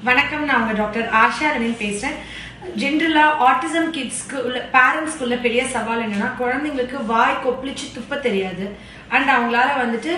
வணக்கம் நான் உங்க டாக்டர் ஆஷா ரவீன் பேசுறேன் ஜென்ரலா ஆட்டிசம் கிட்ஸ்க்கு உள்ள பேரண்ட்ஸ்க்கு உள்ள பெரிய சவால் என்னன்னா குழந்தைங்களுக்கு வாய் கொப்பளிச்சு துப்ப தெரியாது அண்ட் அவங்களால வந்துட்டு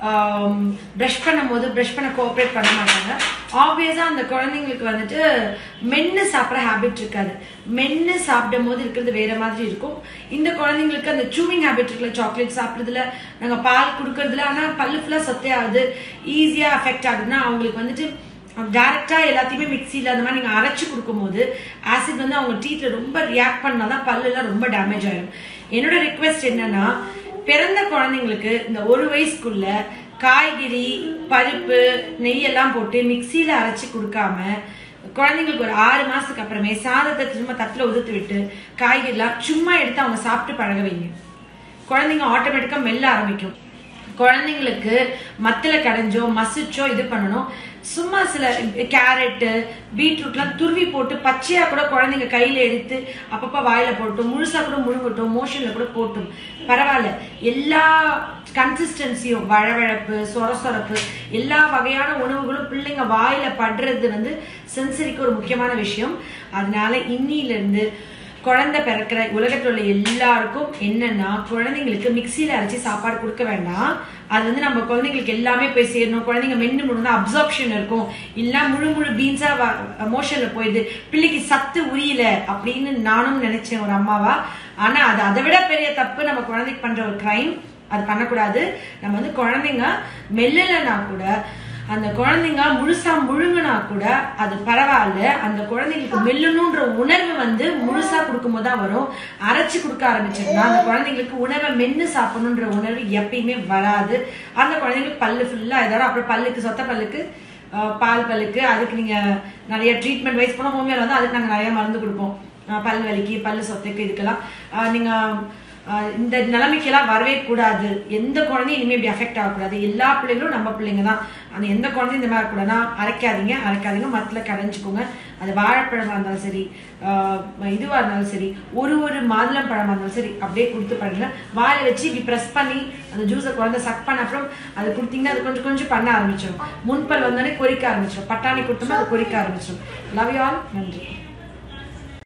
ப்ரஷ் பண்ணும்போது ப்ரஷ் பண்ண கோஆப்ரேட் பண்ண மாட்டாங்க ஆப்வியஸாக அந்த குழந்தைங்களுக்கு வந்துட்டு மென்று சாப்பிட்ற ஹேபிட் இருக்காது மென்று சாப்பிடும் போது இருக்கிறது வேற மாதிரி இருக்கும் இந்த குழந்தைங்களுக்கு அந்த சூவிங் ஹேபிட் இருக்குல்ல சாக்லேட் சாப்பிட்றதுல நாங்கள் பால் கொடுக்கறதுல ஆனால் பல்லு ஃபுல்லாக சொத்தே ஆகுது ஈஸியாக அஃபெக்ட் ஆகுதுன்னா அவங்களுக்கு வந்துட்டு டேரெக்டா எல்லாத்தையுமே மிக்சியில் அந்த மாதிரி நீங்கள் அரைச்சி கொடுக்கும்போது ஆசிட் வந்து அவங்க டீத்தில் ரொம்ப ரியாக்ட் பண்ணால் தான் பல்லுலாம் ரொம்ப டேமேஜ் ஆயிடும் என்னோட ரிக்வெஸ்ட் என்னன்னா பிறந்த குழந்தைங்களுக்கு இந்த ஒரு வயசுக்குள்ள காய்கறி பருப்பு நெய்யெல்லாம் போட்டு மிக்சியில் அரைச்சி கொடுக்காம குழந்தைங்களுக்கு ஒரு ஆறு மாசத்துக்கு அப்புறமே சாதத்தை திரும்ப தட்டில் உதுத்து விட்டு காய்கறிலாம் சும்மா எடுத்து அவங்க சாப்பிட்டு பழக வைங்க குழந்தைங்க ஆட்டோமேட்டிக்காக மெல்ல ஆரம்பிக்கும் குழந்தைங்களுக்கு மத்தில கடைஞ்சோ மசிச்சோ இது பண்ணணும் சும்மா சில கேரட்டு பீட்ரூட்லாம் துருவி போட்டு பச்சையா கூட குழந்தைங்க கையில எடுத்து அப்பப்போ வாயில போட்டோம் முழுசா கூட முழுங்கட்டும் மோஷன்ல கூட போட்டும் பரவாயில்ல எல்லா கன்சிஸ்டன்சியும் வழவழப்பு சொர சொரப்பு எல்லா வகையான உணவுகளும் பிள்ளைங்க வாயில படுறது வந்து சென்சரிக்கு ஒரு முக்கியமான விஷயம் அதனால இன்னில இருந்து குழந்தை பிறக்கிற உலகத்தில் உள்ள எல்லாருக்கும் என்னன்னா குழந்தைங்களுக்கு மிக்சியில் அரைச்சி சாப்பாடு கொடுக்க வேண்டாம் அது வந்து நம்ம குழந்தைங்களுக்கு எல்லாமே போய் சேரணும் குழந்தைங்க மென்று முழுனா அப்சார்ப்ஷன் இருக்கும் இல்லைன்னா முழு முழு பீன்ஸா மோஷன்ல போயிடுது பிள்ளைக்கு சத்து உரியல அப்படின்னு நானும் நினைச்சேன் ஒரு அம்மாவா ஆனா அது அதை விட பெரிய தப்பு நம்ம குழந்தைக்கு பண்ற ஒரு கிரைம் அது பண்ணக்கூடாது நம்ம வந்து குழந்தைங்க மெல்லலைன்னா கூட அந்த குழந்தைங்க முழுசா முழுங்கினா கூட அது பரவாயில்ல அந்த குழந்தைங்களுக்கு மெல்லணுன்ற உணர்வு வந்து முழுசா கொடுக்கும்போது தான் வரும் அரைச்சு கொடுக்க ஆரம்பிச்சிருந்தா அந்த குழந்தைங்களுக்கு உணவை மென்னு சாப்பிடணுன்ற உணர்வு எப்பயுமே வராது அந்த குழந்தைங்களுக்கு பல்லு ஃபுல்லா ஏதாவது அப்புறம் பல்லுக்கு சொத்த பல்லுக்கு பால் பல்லுக்கு அதுக்கு நீங்க நிறைய ட்ரீட்மெண்ட் வைஸ் போனால் ஹோமியோல வந்து அதுக்கு நாங்கள் நிறைய மருந்து கொடுப்போம் பல் வலிக்கு பல்லு சொத்தைக்கு இதுக்கெல்லாம் நீங்க இந்த நிலைமைக்கெல்லாம் வரவே கூடாது எந்த குழந்தையும் இனிமேல் இப்படி அஃபெக்ட் ஆகக்கூடாது எல்லா பிள்ளைங்களும் நம்ம பிள்ளைங்க தான் அந்த எந்த குழந்தையும் இந்த மாதிரி கூடனா அரைக்காதீங்க அரைக்காதீங்க மரத்தில் கடைஞ்சிக்கோங்க அது வாழைப்பழமாக இருந்தாலும் சரி இதுவாக இருந்தாலும் சரி ஒரு ஒரு மாதுளம் பழமாக இருந்தாலும் சரி அப்படியே கொடுத்து பாருங்க வாழை வச்சு இப்படி ப்ரெஸ் பண்ணி அந்த ஜூஸை குழந்தை சக் பண்ண அப்புறம் அது கொடுத்தீங்கன்னா அது கொஞ்சம் கொஞ்சம் பண்ண ஆரம்பிச்சிடும் முன்பல் வந்தோடனே கொறிக்க ஆரம்பிச்சிடும் பட்டாணி கொடுத்தோம்னா அது கொறிக்க ஆரம்பிச்சிடும் லவ் யூ ஆல் நன்றி